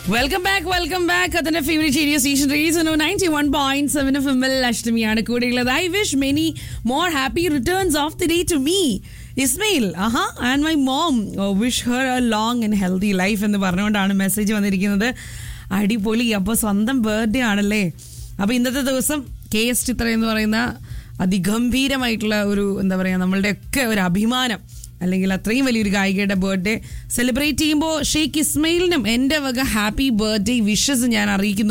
welcome back welcome back അതിന്റെ favourite area station reason ninety one point seven F എമ്മിൽ അഷ്ടമിയാണ് കൂടെയുള്ളത് I wish many more happy returns of the day to me Ismail ആഹാ and my mom wish her a long and healthy life എന്ന് പറഞ്ഞുകൊണ്ടാണ് message വന്നിരിക്കുന്നത് അടിപൊളി അപ്പോൾ സ്വന്തം ബർത്ത്ഡേ ആണല്ലേ അപ്പോൾ ഇന്നത്തെ ദിവസം കെ എസ് ചിത്ര എന്ന് പറയുന്ന അതിഗംഭീരമായിട്ടുള്ള ഒരു എന്താ പറയുക നമ്മളുടെയൊക്കെ ഒരു അഭിമാനം അല്ലെങ്കിൽ അത്രയും വലിയൊരു ഗായികയുടെ ബർത്ത്ഡേ സെലിബ്രേറ്റ് ചെയ്യുമ്പോൾ ഷെയ്ഖ് ഇസ്മയിലിനും എൻ്റെ വക ഹാപ്പി ബർത്ത്ഡേ വിഷസ് ഞാൻ അറിയിക്കുന്നു